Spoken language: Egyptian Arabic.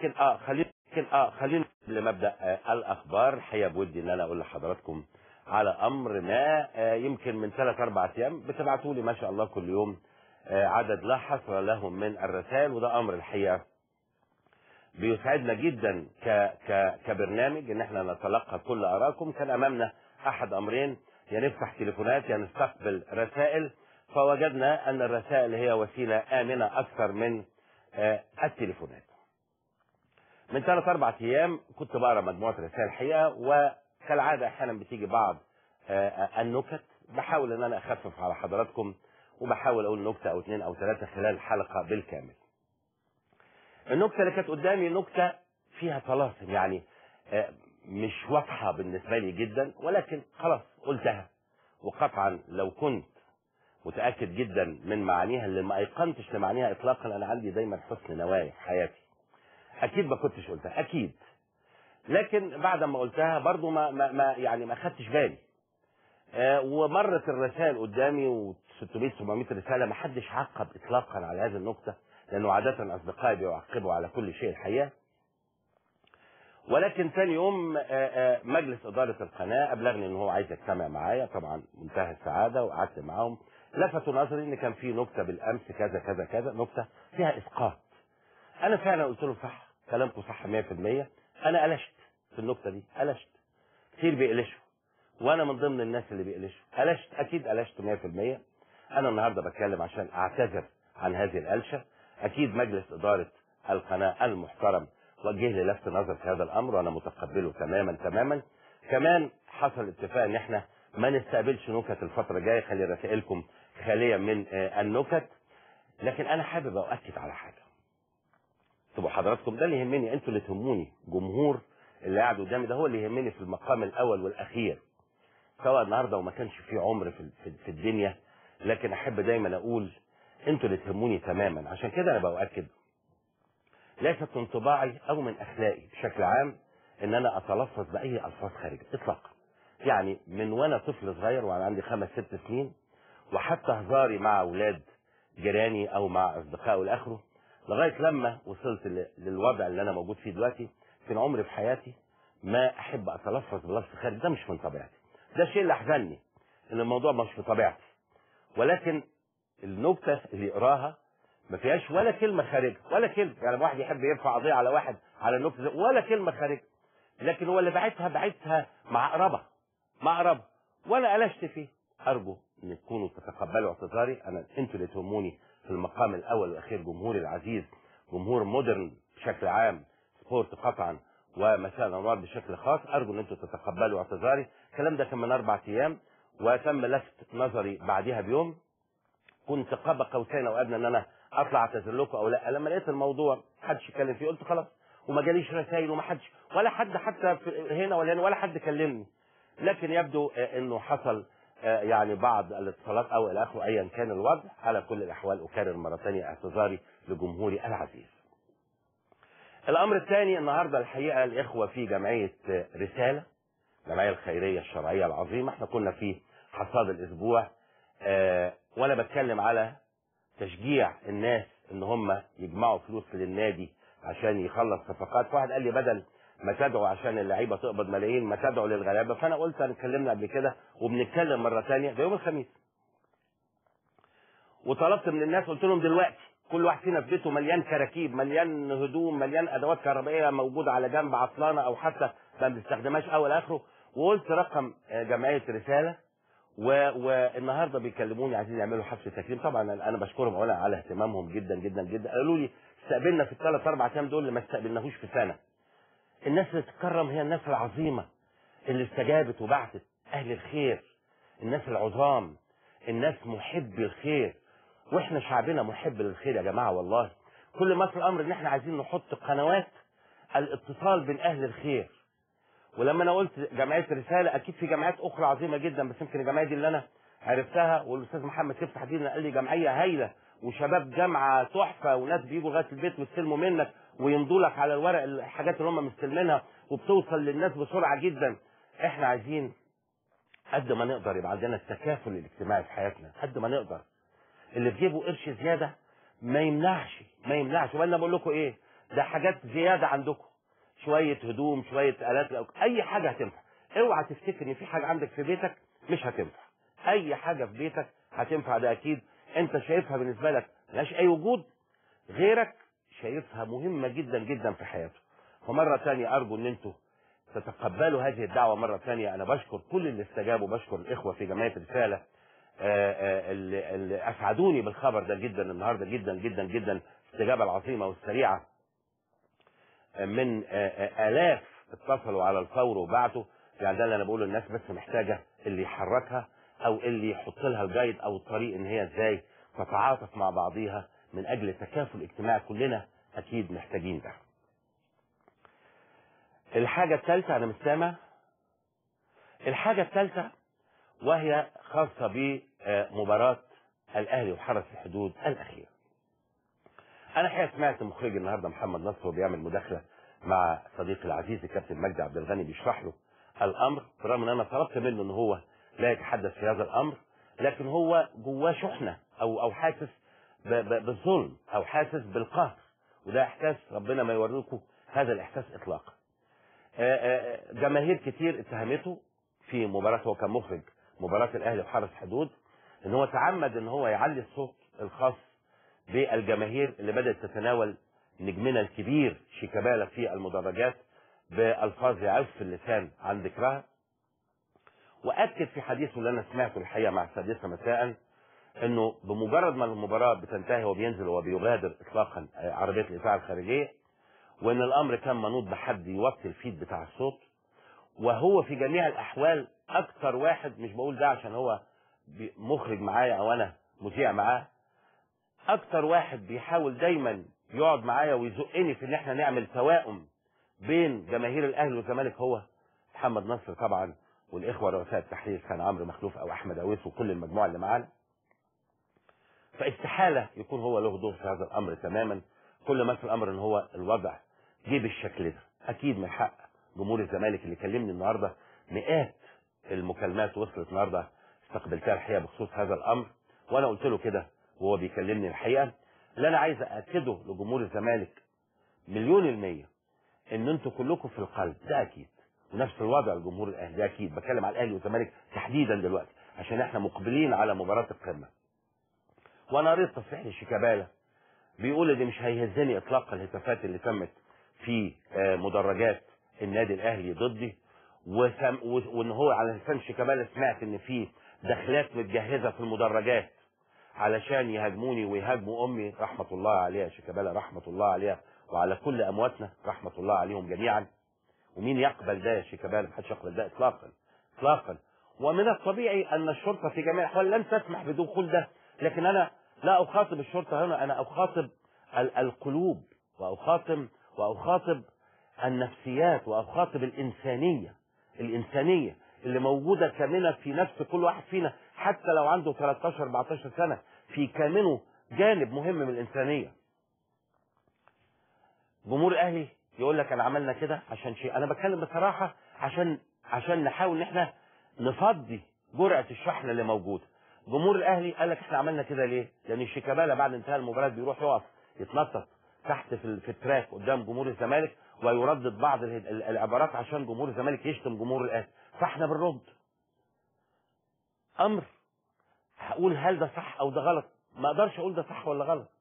لكن اه خلينا لكن اه خلينا قبل ما ابدا آه الاخبار الحقيقه بودي ان انا اقول لحضراتكم على امر ما آه يمكن من ثلاث اربع ايام بتبعتوا لي ما شاء الله كل يوم آه عدد لا حصر له من الرسائل وده امر الحقيقه بيسعدنا جدا ك ك كبرنامج ان احنا نتلقى كل ارائكم كان امامنا احد امرين يا نفتح تليفونات يا نستقبل رسائل فوجدنا ان الرسائل هي وسيله امنه اكثر من آه التليفونات من ثلاث اربع ايام كنت بقرا مجموعه رسائل الحقيقه وكالعاده احيانا بتيجي بعض آه النكت بحاول ان انا اخفف على حضراتكم وبحاول اقول نكته او اثنين او ثلاثه خلال الحلقه بالكامل النكته اللي كانت قدامي نكته فيها طلاسم يعني آه مش واضحه بالنسبه لي جدا ولكن خلاص قلتها وقطعا لو كنت متاكد جدا من معانيها اللي ما ايقنتش لمعانيها اطلاقا انا عندي دايما حسن نوايا في حياتي اكيد ما كنتش قلتها اكيد لكن بعد ما قلتها برضو ما, ما, ما يعني ما خدتش بالي آه ومرت الرسائل قدامي و 600 700 رساله ما حدش عقب اطلاقا على هذه النكته لانه عاده اصدقائي بيعقبوا على كل شيء الحقيقه ولكن ثاني يوم آآ آآ مجلس اداره القناه ابلغني ان هو عايز يجتمع معايا طبعا منتهى السعاده وقعدت معاهم لفتوا نظري ان كان في نكته بالامس كذا كذا كذا نكته فيها اسقاط انا فعلا قلت له صح كلامكم صح 100% انا قلشت في النكته دي قلشت كتير بيقلشوا وانا من ضمن الناس اللي بيقلشوا قلشت اكيد قلشت 100% انا النهارده بتكلم عشان اعتذر عن هذه القلشه اكيد مجلس اداره القناه المحترم وجه لي لفت نظر في هذا الامر وانا متقبله تماما تماما كمان حصل اتفاق ان احنا ما نستقبلش نكت الفتره الجايه خلي رسائلكم خاليه من النكت لكن انا حابب اؤكد على حاجه تبقوا حضراتكم ده اللي يهمني انتوا اللي تهموني جمهور اللي قاعد قدامي ده هو اللي يهمني في المقام الاول والاخير سواء النهارده وما كانش في عمر في, في الدنيا لكن احب دايما اقول انتوا اللي تهموني تماما عشان كده انا باؤكد ليست من طباعي او من اخلاقي بشكل عام ان انا اتلفظ باي الفاظ خارجه اطلاقا يعني من وانا طفل صغير وانا عندي خمس ست سنين وحتى هزاري مع اولاد جيراني او مع اصدقائي والاخره لغايه لما وصلت للوضع اللي انا موجود فيه دلوقتي في عمري في حياتي ما احب اتلفظ بلفظ خارج ده مش من طبيعتي ده الشيء اللي احزنني ان الموضوع مش في طبيعتي ولكن النكته اللي يقراها ما فيهاش ولا كلمه خارجه ولا كلمه يعني واحد يحب يرفع قضيه على واحد على النكته ولا كلمه خارجه لكن هو اللي بعتها بعتها مع قربه مع قربه وانا قلشت فيه ارجو ان تكونوا تتقبلوا اعتذاري انا انتوا اللي تهموني في المقام الاول والاخير جمهوري العزيز جمهور مودرن بشكل عام سبورت قطعا ومساء الانوار بشكل خاص ارجو ان انتوا تتقبلوا اعتذاري الكلام ده كان من اربع ايام وتم لفت نظري بعدها بيوم كنت قاب قوسين او ادنى ان انا اطلع اعتذر لكم او لا لما لقيت الموضوع محدش يتكلم فيه قلت خلاص وما جاليش رسائل وما حدش ولا حد حتى هنا ولا هنا ولا حد كلمني لكن يبدو انه حصل يعني بعض الاتصالات او الى اخره ايا كان الوضع على كل الاحوال اكرر مره ثانيه اعتذاري لجمهوري العزيز. الامر الثاني النهارده الحقيقه الاخوه في جمعيه رساله الجمعيه الخيريه الشرعيه العظيمه احنا كنا في حصاد الاسبوع اه وانا بتكلم على تشجيع الناس ان هم يجمعوا فلوس للنادي عشان يخلص صفقات واحد قال لي بدل ما تدعو عشان اللعيبه تقبض ملايين ما تدعو للغلابه فانا قلت انا اتكلمنا قبل كده وبنتكلم مره ثانيه ده يوم الخميس وطلبت من الناس قلت لهم دلوقتي كل واحد فينا في بيته مليان كراكيب مليان هدوم مليان ادوات كهربائيه موجوده على جنب عطلانه او حتى ما بنستخدمهاش اول اخره وقلت رقم جمعيه رساله و... والنهارده بيكلموني عايزين يعملوا حفل تكريم طبعا انا بشكرهم اولا على اهتمامهم جدا جدا جدا قالوا لي استقبلنا في الثلاث اربع ايام دول اللي ما استقبلناهوش في سنه الناس اللي تتكرم هي الناس العظيمه اللي استجابت وبعثت اهل الخير الناس العظام الناس محبي الخير واحنا شعبنا محب للخير يا جماعه والله كل ما في الامر ان احنا عايزين نحط قنوات الاتصال بين اهل الخير ولما انا قلت جمعيه رساله اكيد في جمعيات اخرى عظيمه جدا بس يمكن الجمعيه دي اللي انا عرفتها والاستاذ محمد تفتح دي قال لي جمعيه هايله وشباب جامعه تحفه وناس بيجوا لغايه البيت ويستلموا منك ويمضوا لك على الورق الحاجات اللي هم مستلمينها وبتوصل للناس بسرعه جدا احنا عايزين قد ما نقدر يبقى عندنا التكافل الاجتماعي في حياتنا قد ما نقدر اللي في جيبه قرش زياده ما يمنعش ما يمنعش وانا بقول لكم ايه ده حاجات زياده عندكم شويه هدوم شويه الات الأوك- اي حاجه هتنفع اوعى تفتكر ان في حاجه عندك في بيتك مش هتنفع اي حاجه في بيتك هتنفع ده اكيد انت شايفها بالنسبه لك ملهاش اي وجود غيرك شايفها مهمه جدا جدا في حياته فمره ثانيه ارجو ان انتوا تتقبلوا هذه الدعوه مره ثانيه انا بشكر كل اللي استجابوا بشكر الاخوه في جمعيه رساله آه، آه، اللي اللي اسعدوني بالخبر ده جدا النهارده جدا جدا جدا الاستجابه العظيمه والسريعه من آه، آه، الاف اتصلوا على الفور وبعتوا يعني ده اللي انا بقوله الناس بس محتاجه اللي يحركها او اللي يحط لها الجايد او الطريق ان هي ازاي تتعاطف مع بعضيها من اجل تكافل اجتماعي كلنا اكيد محتاجين ده. الحاجه الثالثه انا مش سامع الحاجه الثالثه وهي خاصه بمباراه الاهلي وحرس الحدود الاخيره. انا حقيقه سمعت مخرج النهارده محمد نصر وبيعمل مداخله مع صديقي العزيز الكابتن مجدي عبد الغني بيشرح له الامر برغم ان انا طلبت منه ان هو لا يتحدث في هذا الامر لكن هو جواه شحنه او او حاسس ب- ب- بالظلم او حاسس بالقهر وده احساس ربنا ما يوريكم هذا الاحساس اطلاقا. آه، آه، جماهير كتير اتهمته في مباراه هو كان مخرج مباراه الاهلي وحرس حدود ان هو تعمد ان هو يعلي الصوت الخاص بالجماهير اللي بدات تتناول نجمنا الكبير شيكابالا في المدرجات بالفاظ يعف اللسان عن ذكرها واكد في حديثه اللي انا سمعته الحقيقه مع السادسه مساء انه بمجرد ما المباراه بتنتهي وبينزل وبيغادر اطلاقا آه، عربيه الاذاعه الخارجيه وان الامر كان منوط بحد يوطي الفيد بتاع الصوت وهو في جميع الاحوال اكتر واحد مش بقول ده عشان هو بي- مخرج معايا او انا مذيع معاه اكتر واحد بيحاول دايما يقعد معايا ويزقني في ان احنا نعمل توائم بين جماهير الاهلي والزمالك هو محمد نصر طبعا والاخوه رؤساء التحرير كان عمرو مخلوف او احمد اويس وكل المجموعه اللي معانا فاستحاله يكون هو له دور في هذا الامر تماما كل ما في الامر ان هو الوضع جه بالشكل ده اكيد من حق جمهور الزمالك اللي كلمني النهارده مئات المكالمات وصلت النهارده استقبلتها الحقيقه بخصوص هذا الامر وانا قلت له كده وهو بيكلمني الحقيقه اللي انا عايز ااكده لجمهور الزمالك مليون المية ان انتوا كلكم في القلب ده اكيد ونفس الوضع الجمهور الاهلي ده اكيد بتكلم على الاهلي والزمالك تحديدا دلوقتي عشان احنا مقبلين على مباراه القمه وانا قريت تصريح لشيكابالا بيقول ان مش هيهزني اطلاقا الهتافات اللي تمت في آه، مدرجات النادي الاهلي ضدي وسم و- وان هو على لسان شيكابالا سمعت ان في دخلات متجهزه في المدرجات علشان يهاجموني ويهاجموا امي رحمه الله عليها شيكابالا رحمه الله عليها وعلى كل امواتنا رحمه الله عليهم جميعا ومين يقبل ده يا شيكابالا محدش يقبل ده اطلاقا اطلاقا ومن الطبيعي ان الشرطه في جميع الاحوال لن تسمح بدخول ده لكن انا لا اخاطب الشرطه هنا انا اخاطب ال- القلوب واخاطب واخاطب النفسيات واخاطب الانسانيه الانسانيه اللي موجوده كامنه في نفس كل واحد فينا حتى لو عنده 13 14 سنه في كامنه جانب مهم من الانسانيه جمهور الاهلي يقول لك انا عملنا كده عشان شيء انا بتكلم بصراحه عشان عشان نحاول ان احنا نفضي جرعه الشحنه اللي موجوده جمهور الاهلي قال لك احنا عملنا كده ليه لان شيكابالا بعد انتهاء المباراه بيروح يقف يتنطط تحت في, ال- في التراك قدام جمهور الزمالك ويردد بعض ال- ال- العبارات عشان جمهور الزمالك يشتم جمهور الاهلي فاحنا بنرد امر هقول هل ده صح او ده غلط ما اقدرش اقول ده صح ولا غلط